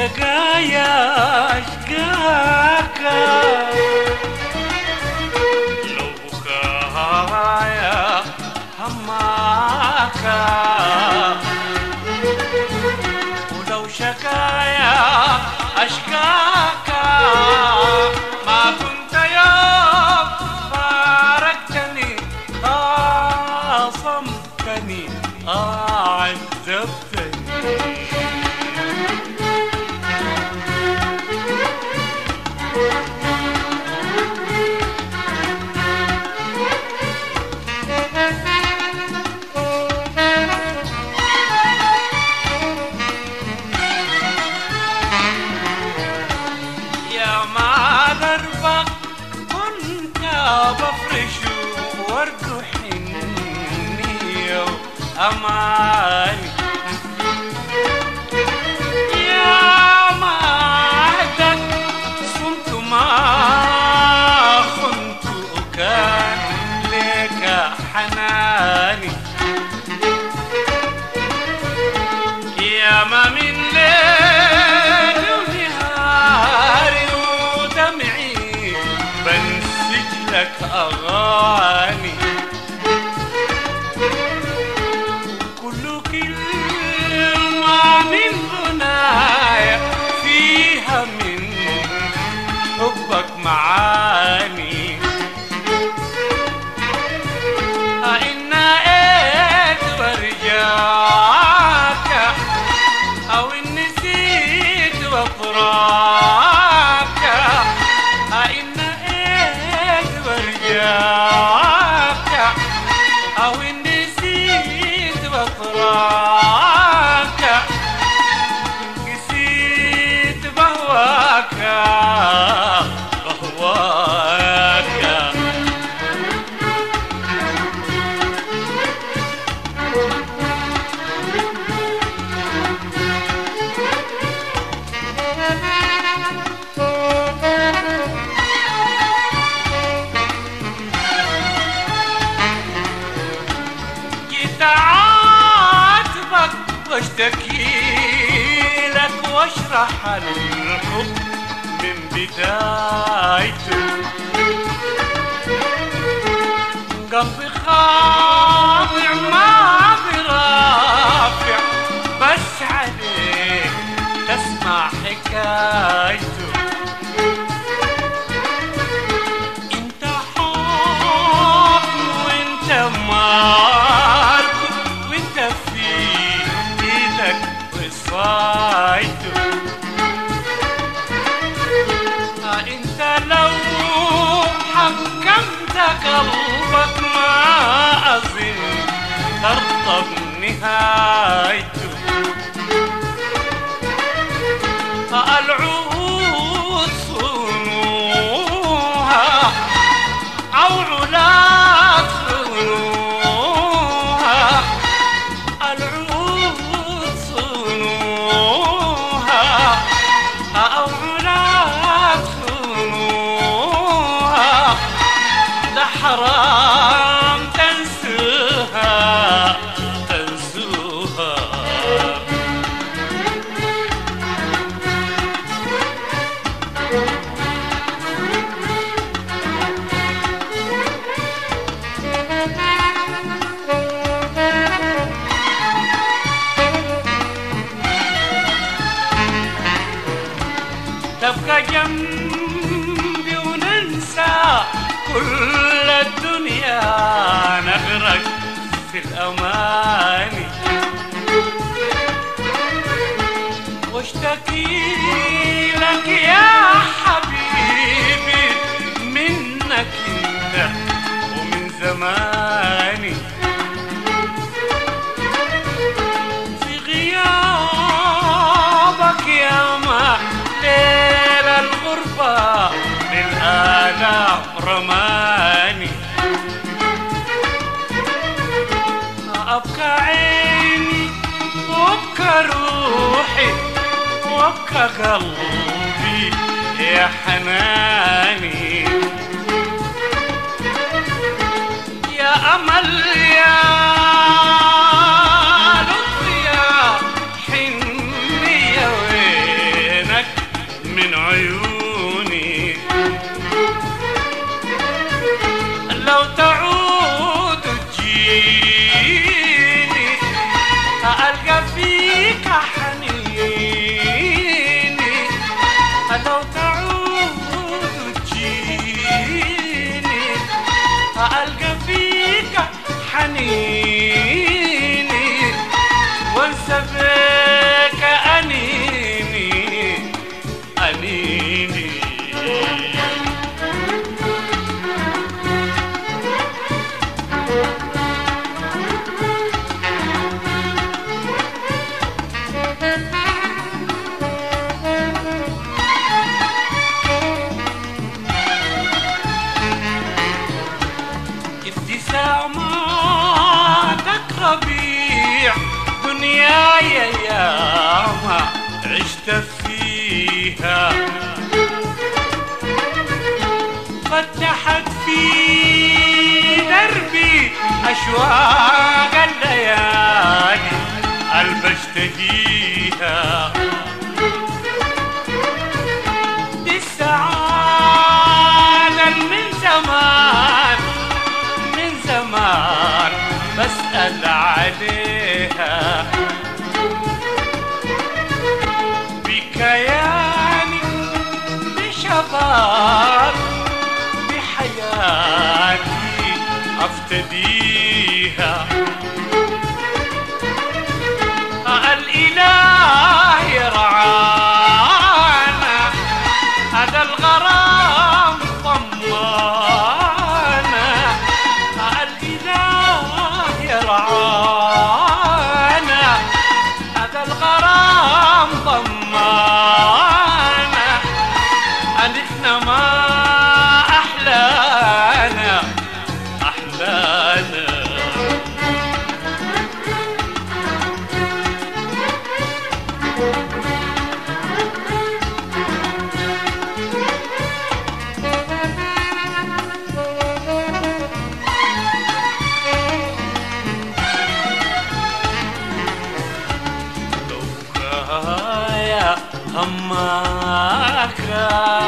شقايا اشقاكا لو بكايا هماكا ولو شكايا اشكاكا ما كنت يوم فارقتني خاصمتني أعذبتني يا ما دربك كنت بفرش ورد حنية وأماني يا ما عهدك صمت ما خنت وكان لك حناني يا ما من ليل ونهاري ودمعي بنسج لك أغاني كل كلمة من غنايا فيها من حبك معاني إن إيد ورجاك أو إن نسيت وفراك إن إيد ورجاك أو إن نسيت وفراك نسيت بهواك بهواك جيت اعاتبك واشتكي لك واشرح الحب من بدايته قلبي خاضع ما برافع بس عليك تسمع حكايته انت حكم وانت مالك وانت في ايدك وصايته انت لو حكمت قلبك ما اظن ترضى بنهايته العهود صونوها عون لا تخونوها العهود صونوها عون لا تخونوها ده حرام تنسوها تنسوها تبقى جنبي وننسى كل الدنيا نغرق في الأماني واشتكي لك يا حبيبي منك انت ومن زماني في غيابك يا ما ليل الغربة بالآلام رماني أبكى عيني وابكى روحي وابكى قلبي يا حناني يا أمل يا لطف يا حنية وين ألقى فيك حنيني لو تعود تجيني ألقى فيك حنيني وانسى بك أنيني أنيني ابتساماتك ربيع دنياي ياما عشت فيها فتحت في دربي أشواق الليالي البشتهيها دي السعادة من زمان من زمان بسأل عليها بكياني بشباب بحياتي أفتديها الإله يرعانا هذا الغرام ضمانا الإله يرعانا هذا الغرام ضمانا أنفنا ما أحلانا أحلانا لو كايا هماكا